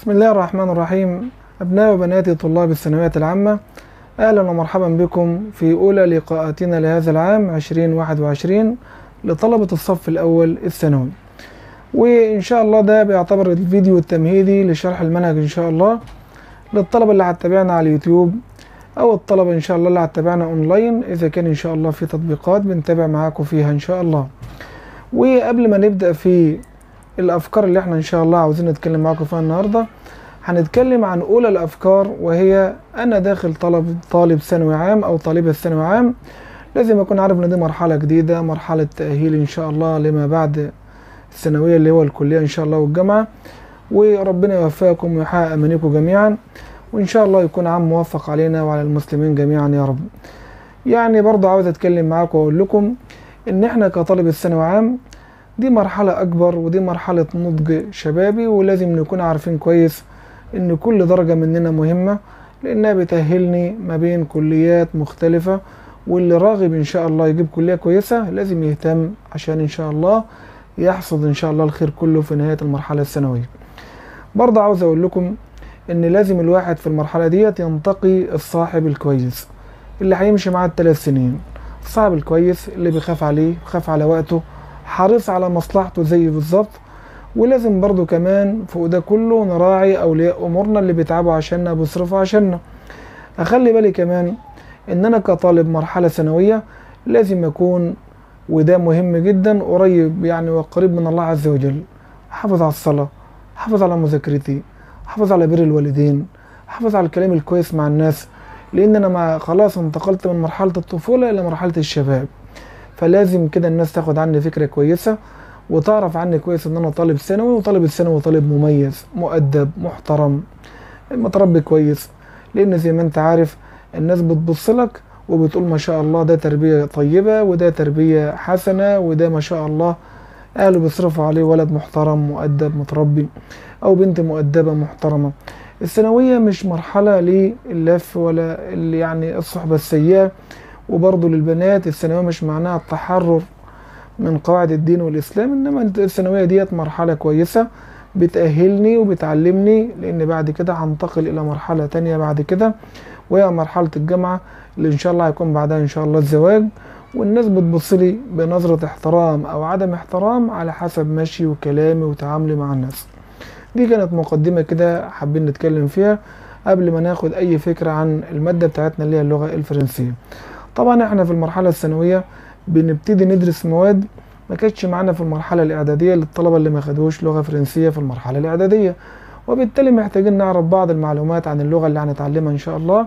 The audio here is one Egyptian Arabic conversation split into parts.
بسم الله الرحمن الرحيم أبناء وبناتي طلاب الثانويات العامة أهلا ومرحبا بكم في أولى لقاءاتنا لهذا العام 2021 لطلبة الصف الأول الثانوي وإن شاء الله ده بيعتبر الفيديو التمهيدي لشرح المنهج إن شاء الله للطلبة اللي هتتابعنا على اليوتيوب أو الطلبة إن شاء الله اللي هتتابعنا أونلاين إذا كان إن شاء الله في تطبيقات بنتابع معاكم فيها إن شاء الله وقبل ما نبدأ في الافكار اللي احنا ان شاء الله عاوزين نتكلم معاكم فيها النهارده هنتكلم عن اولى الافكار وهي انا داخل طلب طالب ثانوي عام او طالبه ثانوي عام لازم اكون عارف ان دي مرحله جديده مرحله تاهيل ان شاء الله لما بعد الثانويه اللي هو الكليه ان شاء الله والجامعه وربنا يوفقكم ويحقق امانيكم جميعا وان شاء الله يكون عام موفق علينا وعلى المسلمين جميعا يا رب يعني برضه عاوز اتكلم معاكم واقول لكم ان احنا كطالب الثانوي عام دي مرحلة أكبر ودي مرحلة نضج شبابي ولازم نكون عارفين كويس إن كل درجة مننا مهمة لأنها بتأهلني ما بين كليات مختلفة واللي راغب إن شاء الله يجيب كلية كويسة لازم يهتم عشان إن شاء الله يحصد إن شاء الله الخير كله في نهاية المرحلة الثانوية برضه عاوز أقول لكم إن لازم الواحد في المرحلة ديت ينتقي الصاحب الكويس اللي هيمشي معاه الثلاث سنين الصاحب الكويس اللي بيخاف عليه بيخاف على وقته حريص على مصلحته زي بالظبط ولازم برضو كمان فوق ده كله نراعي اولياء امورنا اللي بيتعبوا عشاننا بيصرفوا عشاننا اخلي بالي كمان ان انا كطالب مرحله ثانويه لازم اكون وده مهم جدا قريب يعني وقريب من الله عز وجل احافظ على الصلاه احافظ على مذاكرتي احافظ على بر الوالدين احافظ على الكلام الكويس مع الناس لان انا مع خلاص انتقلت من مرحله الطفوله الى مرحله الشباب فلازم كده الناس تاخد عني فكره كويسه وتعرف عني كويس ان انا طالب ثانوي وطالب الثانوي طالب مميز مؤدب محترم متربي كويس لان زي ما انت عارف الناس بتبص لك وبتقول ما شاء الله ده تربيه طيبه وده تربيه حسنه وده ما شاء الله اهله بيصرفوا عليه ولد محترم مؤدب متربي او بنت مؤدبه محترمه الثانويه مش مرحله للف ولا اللي يعني الصحبه السيئه وبرضه للبنات الثانويه مش معناها التحرر من قواعد الدين والاسلام انما الثانويه ديت مرحله كويسه بتاهلني وبتعلمني لان بعد كده هنتقل الى مرحله تانية بعد كده وهي مرحله الجامعه اللي ان شاء الله هيكون بعدها ان شاء الله الزواج والناس بتبص لي بنظره احترام او عدم احترام على حسب مشي وكلامي وتعاملي مع الناس دي كانت مقدمه كده حابين نتكلم فيها قبل ما ناخد اي فكره عن الماده بتاعتنا اللي هي اللغه الفرنسيه طبعا احنا في المرحله الثانويه بنبتدي ندرس مواد ما كانتش معانا في المرحله الاعداديه للطلبه اللي ما خدوش لغه فرنسيه في المرحله الاعداديه وبالتالي محتاجين نعرف بعض المعلومات عن اللغه اللي هنتعلمها ان شاء الله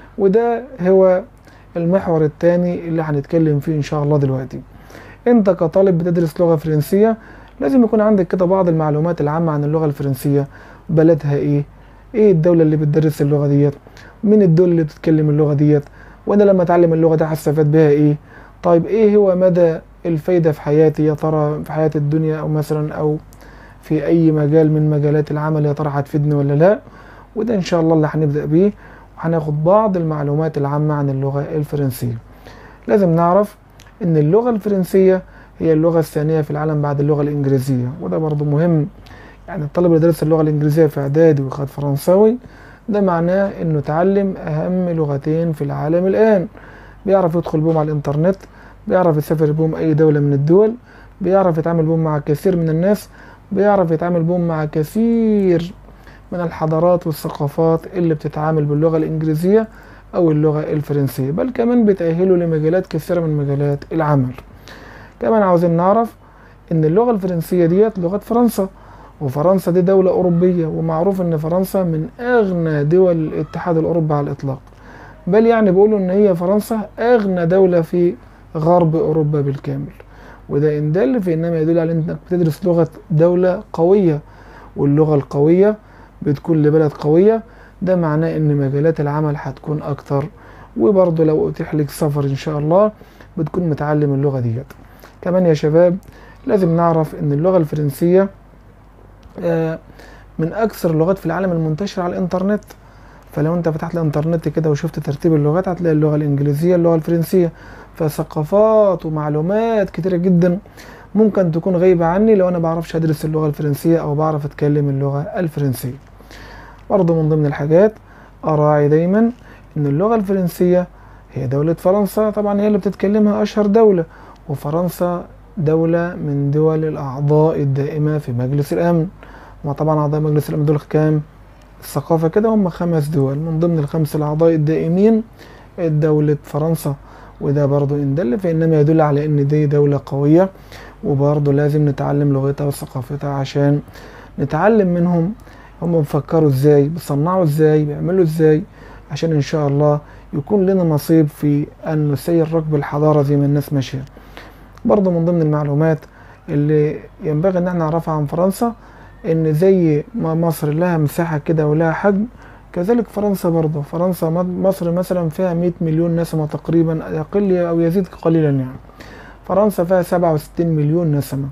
وده هو المحور الثاني اللي هنتكلم فيه ان شاء الله دلوقتي انت كطالب بتدرس لغه فرنسيه لازم يكون عندك كده بعض المعلومات العامه عن اللغه الفرنسيه بلدها ايه ايه الدوله اللي بتدرس اللغه ديت مين الدول اللي بتتكلم اللغه ديت وانا لما اتعلم اللغه دي هستفاد بيها ايه طيب ايه هو مدى الفايده في حياتي يا ترى في حياه الدنيا او مثلا او في اي مجال من مجالات العمل يا ترى هتفيدني ولا لا وده ان شاء الله اللي هنبدا بيه وهناخد بعض المعلومات العامه عن اللغه الفرنسيه لازم نعرف ان اللغه الفرنسيه هي اللغه الثانيه في العالم بعد اللغه الانجليزيه وده برضو مهم يعني الطالب اللي درس اللغه الانجليزيه في اعدادي وخد فرنساوي ده معناه انه اتعلم اهم لغتين في العالم الان بيعرف يدخل بهم على الانترنت بيعرف يسافر بهم اي دولة من الدول بيعرف يتعامل بهم مع كثير من الناس بيعرف يتعامل بهم مع كثير من الحضارات والثقافات اللي بتتعامل باللغة الانجليزية او اللغة الفرنسية بل كمان بتأهله لمجالات كثيرة من مجالات العمل كمان عاوزين نعرف ان اللغة الفرنسية ديت لغة فرنسا وفرنسا دي دولة أوروبية ومعروف إن فرنسا من أغنى دول الاتحاد الأوروبي على الإطلاق بل يعني بيقولوا إن هي فرنسا أغنى دولة في غرب أوروبا بالكامل وده إن دل في إنما يدل على إنك بتدرس لغة دولة قوية واللغة القوية بتكون لبلد قوية ده معناه إن مجالات العمل هتكون أكتر وبرضه لو أتيح لك سفر إن شاء الله بتكون متعلم اللغة ديت كمان يا شباب لازم نعرف إن اللغة الفرنسية من اكثر اللغات في العالم المنتشره على الانترنت فلو انت فتحت الانترنت كده وشفت ترتيب اللغات هتلاقي اللغه الانجليزيه اللغه الفرنسيه فثقافات ومعلومات كتيره جدا ممكن تكون غايبه عني لو انا بعرفش ادرس اللغه الفرنسيه او بعرف اتكلم اللغه الفرنسيه برضه من ضمن الحاجات أراعي دايما إن اللغة الفرنسية هي دولة فرنسا طبعا هي اللي بتتكلمها أشهر دولة وفرنسا دولة من دول الأعضاء الدائمة في مجلس الأمن وطبعا أعضاء مجلس الأمن دول كام؟ الثقافة كده هم خمس دول من ضمن الخمس الأعضاء الدائمين دولة فرنسا وده برضو إن دل فإنما يدل على إن دي دولة قوية وبرضو لازم نتعلم لغتها وثقافتها عشان نتعلم منهم هم بيفكروا ازاي بيصنعوا ازاي بيعملوا ازاي عشان ان شاء الله يكون لنا نصيب في ان نسير ركب الحضارة زي ما الناس ماشية برضو من ضمن المعلومات اللي ينبغي ان احنا نعرفها عن فرنسا ان زي ما مصر لها مساحة كده ولها حجم كذلك فرنسا برضه فرنسا مصر مثلا فيها 100 مليون نسمة تقريبا يقل او يزيد قليلا يعني فرنسا فيها 67 مليون نسمة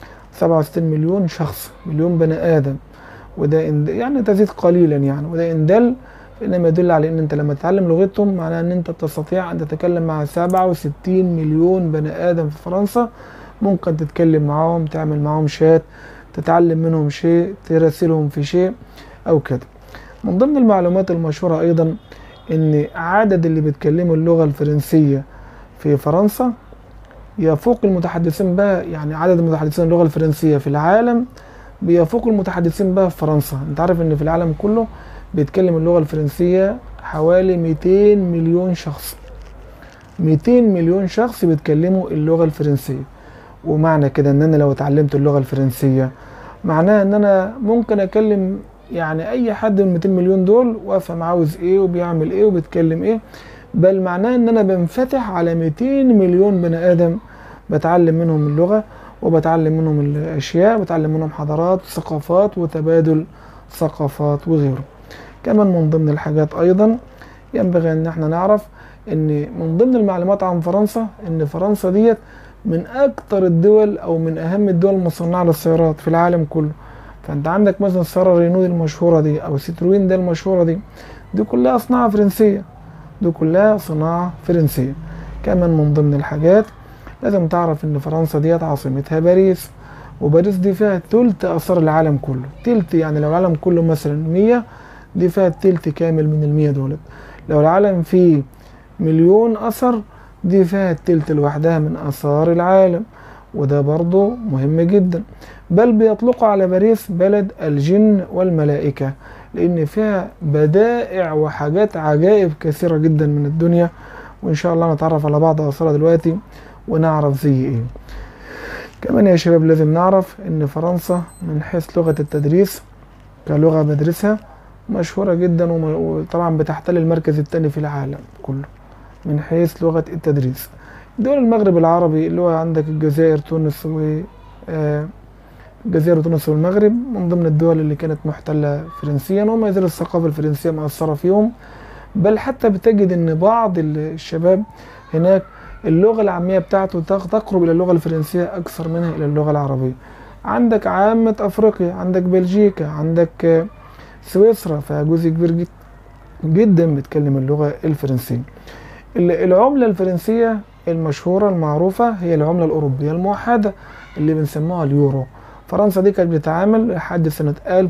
67 مليون شخص مليون بني ادم وده إن يعني تزيد قليلا يعني وده ان دل انما يدل على ان انت لما تتعلم لغتهم معناه ان انت تستطيع ان تتكلم مع 67 مليون بني ادم في فرنسا ممكن تتكلم معاهم تعمل معاهم شات تتعلم منهم شيء تراسلهم في شيء او كده من ضمن المعلومات المشهورة ايضا ان عدد اللي بيتكلموا اللغة الفرنسية في فرنسا يفوق المتحدثين بها يعني عدد المتحدثين اللغة الفرنسية في العالم بيفوق المتحدثين بها في فرنسا انت عارف ان في العالم كله بيتكلم اللغة الفرنسية حوالي 200 مليون شخص 200 مليون شخص بيتكلموا اللغة الفرنسية ومعنى كده ان انا لو اتعلمت اللغة الفرنسية معناها ان انا ممكن اكلم يعني اي حد من 200 مليون دول وافهم عاوز ايه وبيعمل ايه وبيتكلم ايه بل معناه ان انا بنفتح على 200 مليون بني ادم بتعلم منهم اللغة وبتعلم منهم الاشياء بتعلم منهم حضارات ثقافات وتبادل ثقافات وغيره كمان من ضمن الحاجات ايضا ينبغي ان احنا نعرف ان من ضمن المعلومات عن فرنسا ان فرنسا ديت من اكتر الدول او من اهم الدول المصنعه للسيارات في العالم كله فانت عندك مثلا السياره رينو المشهوره دي او سيتروين ده المشهوره دي دي كلها صناعه فرنسيه دي كلها صناعه فرنسيه كمان من ضمن الحاجات لازم تعرف ان فرنسا ديت عاصمتها باريس وباريس دي فيها تلت اثار العالم كله تلت يعني لو العالم كله مثلا 100 دي فيها التلت كامل من المية دولت لو العالم فيه مليون اثر دي فيها التلت لوحدها من اثار العالم وده برضه مهم جدا بل بيطلقوا على باريس بلد الجن والملائكة لأن فيها بدائع وحاجات عجائب كثيرة جدا من الدنيا وإن شاء الله نتعرف على بعض أثارها دلوقتي ونعرف زي إيه كمان يا شباب لازم نعرف إن فرنسا من حيث لغة التدريس كلغة بدرسها مشهورة جدا وطبعا بتحتل المركز الثاني في العالم كله من حيث لغة التدريس دول المغرب العربي اللي هو عندك الجزائر تونس و الجزائر وتونس والمغرب من ضمن الدول اللي كانت محتلة فرنسيا وما يزال الثقافة الفرنسية مأثرة فيهم بل حتى بتجد ان بعض الشباب هناك اللغة العامية بتاعته تقرب إلى اللغة الفرنسية أكثر منها إلى اللغة العربية عندك عامة أفريقيا عندك بلجيكا عندك سويسرا فيها جزء كبير جدا بيتكلم اللغة الفرنسية العملة الفرنسية المشهورة المعروفة هي العملة الأوروبية الموحدة اللي بنسموها اليورو فرنسا دي كانت بتتعامل لحد سنة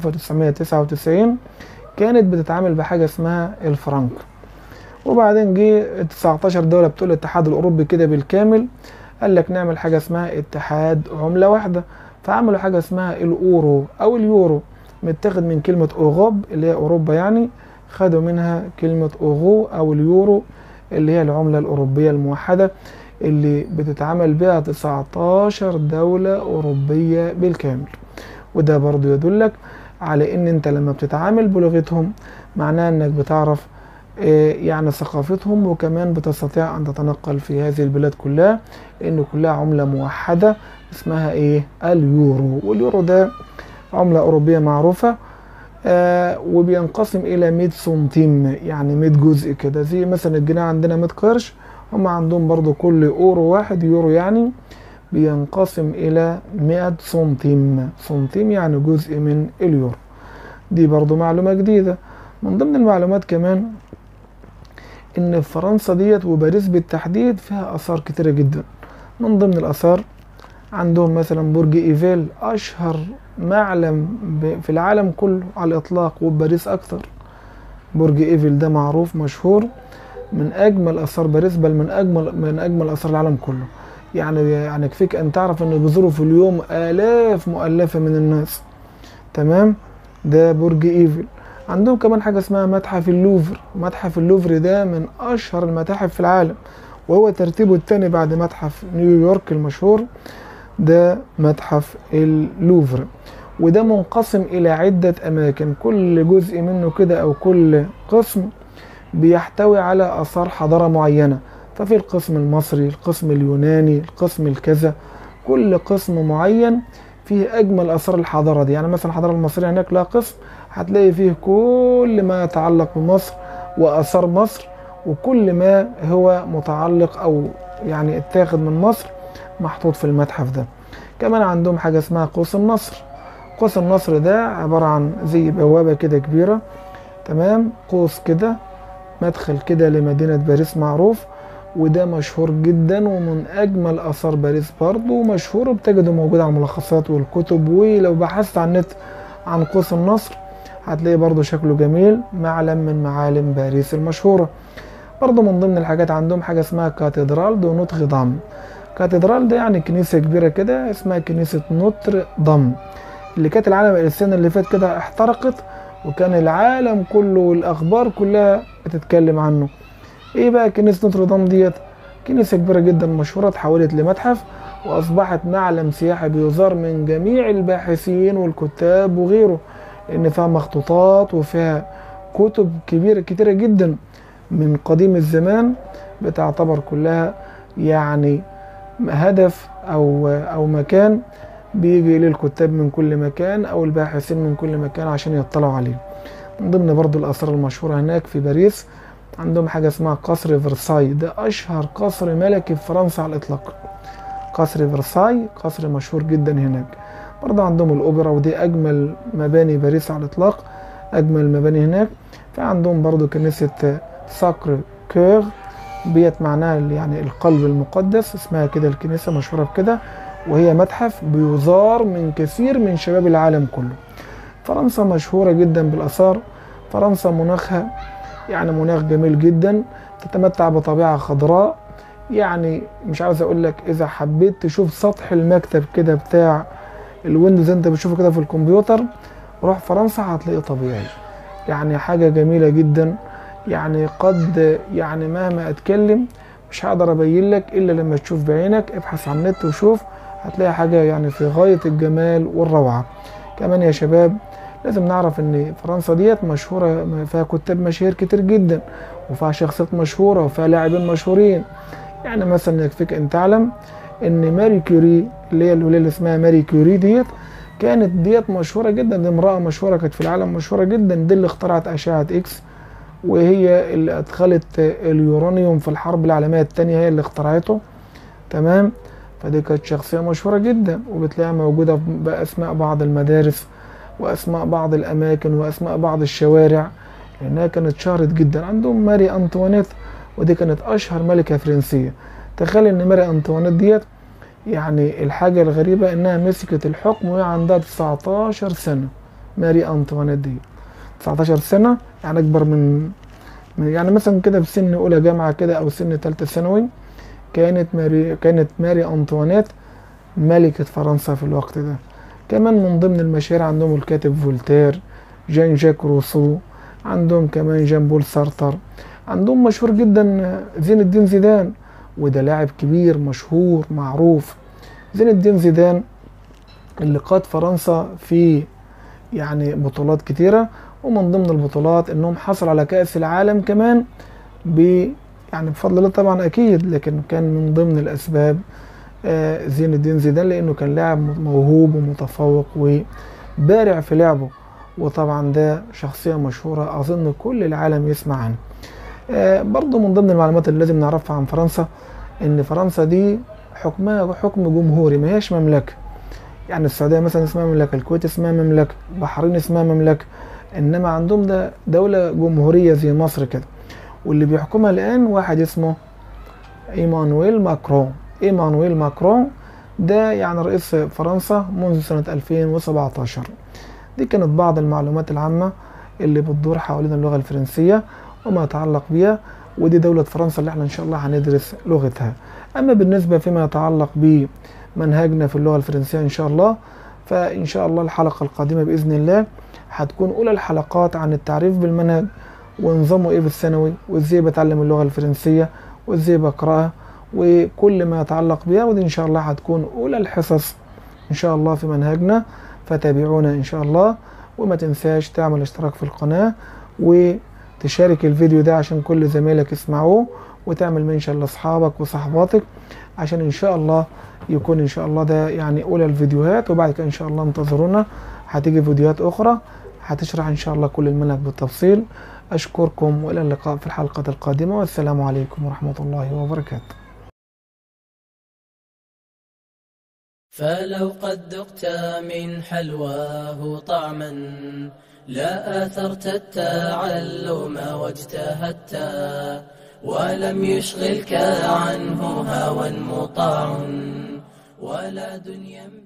1999 كانت بتتعامل بحاجة اسمها الفرنك وبعدين جه 19 دولة بتوع الاتحاد الأوروبي كده بالكامل قال لك نعمل حاجة اسمها اتحاد عملة واحدة فعملوا حاجة اسمها الأورو أو اليورو متاخد من كلمة أوغوب اللي هي أوروبا يعني خدوا منها كلمة أوغو أو اليورو اللي هي العملة الأوروبية الموحدة اللي بتتعامل بها 19 دولة أوروبية بالكامل وده برضو يدلك على ان انت لما بتتعامل بلغتهم معناه انك بتعرف يعني ثقافتهم وكمان بتستطيع ان تتنقل في هذه البلاد كلها لان كلها عملة موحدة اسمها ايه اليورو واليورو ده عملة اوروبية معروفة آه وبينقسم الى 100 سنتيم يعني 100 جزء كده زي مثلا الجنيه عندنا 100 قرش هم عندهم برضو كل اورو واحد يورو يعني بينقسم الى 100 سنتيم سنتيم يعني جزء من اليورو دي برضو معلومة جديدة من ضمن المعلومات كمان ان فرنسا ديت وباريس بالتحديد فيها اثار كتيرة جدا من ضمن الاثار عندهم مثلا برج ايفيل اشهر معلم ب- في العالم كله على الإطلاق وباريس أكتر برج إيفل ده معروف مشهور من أجمل آثار باريس بل من أجمل من أجمل آثار العالم كله يعني يعني يكفيك أن تعرف أن بيزوروا في اليوم آلاف مؤلفة من الناس تمام ده برج إيفل عندهم كمان حاجة اسمها متحف اللوفر متحف اللوفر ده من أشهر المتاحف في العالم وهو ترتيبه الثاني بعد متحف نيويورك المشهور ده متحف اللوفر وده منقسم إلى عدة أماكن كل جزء منه كده أو كل قسم بيحتوي على آثار حضارة معينة ففي القسم المصري القسم اليوناني القسم الكذا كل قسم معين فيه أجمل آثار الحضارة دي يعني مثلا الحضارة المصرية هناك لها قسم هتلاقي فيه كل ما يتعلق بمصر وآثار مصر وكل ما هو متعلق أو يعني اتاخد من مصر محطوط في المتحف ده كمان عندهم حاجة اسمها قوس النصر قوس النصر ده عبارة عن زي بوابة كده كبيرة تمام قوس كده مدخل كده لمدينة باريس معروف وده مشهور جدا ومن أجمل آثار باريس برضه مشهور وبتجده موجود على الملخصات والكتب ولو بحثت على النت عن قوس النصر هتلاقي برضه شكله جميل معلم من معالم باريس المشهورة برضه من ضمن الحاجات عندهم حاجة اسمها كاتدرال دو نوتر دام كاتدرال ده يعني كنيسة كبيرة كده اسمها كنيسة نوتر دام اللي كانت العالم السنة اللي فات كده احترقت وكان العالم كله والأخبار كلها بتتكلم عنه ايه بقى كنيسة نوتردام ديت كنيسة كبيرة جدا مشهورة اتحولت لمتحف وأصبحت معلم سياحي بيزار من جميع الباحثين والكتاب وغيره لأن فيها مخطوطات وفيها كتب كبيرة كتيرة جدا من قديم الزمان بتعتبر كلها يعني هدف أو أو مكان بيجي إليه الكتاب من كل مكان أو الباحثين من كل مكان عشان يطلعوا عليه من ضمن برضو الآثار المشهورة هناك في باريس عندهم حاجة اسمها قصر فرساي ده أشهر قصر ملكي في فرنسا على الإطلاق قصر فرساي قصر مشهور جدا هناك برضه عندهم الأوبرا ودي أجمل مباني باريس على الإطلاق أجمل مباني هناك في عندهم برضه كنيسة ساكر كير بيت معناها يعني القلب المقدس اسمها كده الكنيسة مشهورة بكده وهي متحف بيزار من كثير من شباب العالم كله فرنسا مشهورة جدا بالآثار فرنسا مناخها يعني مناخ جميل جدا تتمتع بطبيعة خضراء يعني مش عاوز اقول لك اذا حبيت تشوف سطح المكتب كده بتاع الويندوز انت بتشوفه كده في الكمبيوتر روح فرنسا هتلاقيه طبيعي يعني حاجة جميلة جدا يعني قد يعني مهما اتكلم مش هقدر ابين لك الا لما تشوف بعينك ابحث عن النت وشوف هتلاقي حاجة يعني في غاية الجمال والروعة كمان يا شباب لازم نعرف ان فرنسا ديت مشهورة فيها كتاب مشاهير كتير جدا وفيها شخصيات مشهورة وفيها لاعبين مشهورين يعني مثلا يكفيك ان تعلم ان ماري كوري اللي هي الولايه اللي اسمها ماري كوري ديت كانت ديت مشهوره جدا دي امراه مشهوره كانت في العالم مشهوره جدا دي اللي اخترعت اشعه اكس وهي اللي ادخلت اليورانيوم في الحرب العالميه الثانيه هي اللي اخترعته تمام فدي كانت شخصيه مشهوره جدا وبتلاقيها موجوده باسماء بعض المدارس واسماء بعض الاماكن واسماء بعض الشوارع لانها كانت شهرت جدا عندهم ماري انطوانيت ودي كانت اشهر ملكه فرنسيه تخيل ان ماري انطوانيت ديت يعني الحاجه الغريبه انها مسكت الحكم وهي عندها 19 سنه ماري انطوانيت دي 19 سنه يعني اكبر من يعني مثلا كده في سن اولى جامعه كده او سن ثالثه ثانوي كانت ماري كانت ماري انطوانيت ملكه فرنسا في الوقت ده كمان من ضمن المشاهير عندهم الكاتب فولتير جان جاك روسو عندهم كمان جان بول سارتر عندهم مشهور جدا زين الدين زيدان وده لاعب كبير مشهور معروف زين الدين زيدان اللي قاد فرنسا في يعني بطولات كتيرة ومن ضمن البطولات انهم حصلوا على كأس العالم كمان ب يعني بفضل الله طبعا اكيد لكن كان من ضمن الاسباب آه زين الدين زيدان لانه كان لاعب موهوب ومتفوق وبارع في لعبه وطبعا ده شخصية مشهورة اظن كل العالم يسمع عنه آه برضو من ضمن المعلومات اللي لازم نعرفها عن فرنسا ان فرنسا دي حكمها حكم جمهوري ما هيش مملكه يعني السعوديه مثلا اسمها مملكه الكويت اسمها مملكه البحرين اسمها مملكه انما عندهم ده دوله جمهوريه زي مصر كده واللي بيحكمها الان واحد اسمه ايمانويل ماكرون ايمانويل ماكرون ده يعني رئيس فرنسا منذ سنة 2017 دي كانت بعض المعلومات العامة اللي بتدور حوالين اللغة الفرنسية وما يتعلق بها ودي دولة فرنسا اللي احنا ان شاء الله هندرس لغتها اما بالنسبة فيما يتعلق بمنهجنا في اللغة الفرنسية ان شاء الله فان شاء الله الحلقة القادمة باذن الله هتكون اولى الحلقات عن التعريف بالمنهج ونظامه ايه في الثانوي وازاي بتعلم اللغة الفرنسية وازاي بقراها وكل ما يتعلق بها ودي ان شاء الله هتكون اولى الحصص ان شاء الله في منهجنا فتابعونا ان شاء الله وما تنساش تعمل اشتراك في القناة وتشارك الفيديو ده عشان كل زمايلك يسمعوه وتعمل منشن لاصحابك وصحباتك عشان ان شاء الله يكون ان شاء الله ده يعني اولى الفيديوهات وبعد كده ان شاء الله انتظرونا هتيجي فيديوهات اخرى هتشرح ان شاء الله كل المنهج بالتفصيل اشكركم والى اللقاء في الحلقة القادمة والسلام عليكم ورحمة الله وبركاته فلو قد ذقت من حلواه طعما لا آثرت التعلم واجتهدت ولم يشغلك عنه هوى مطاع ولا دنيا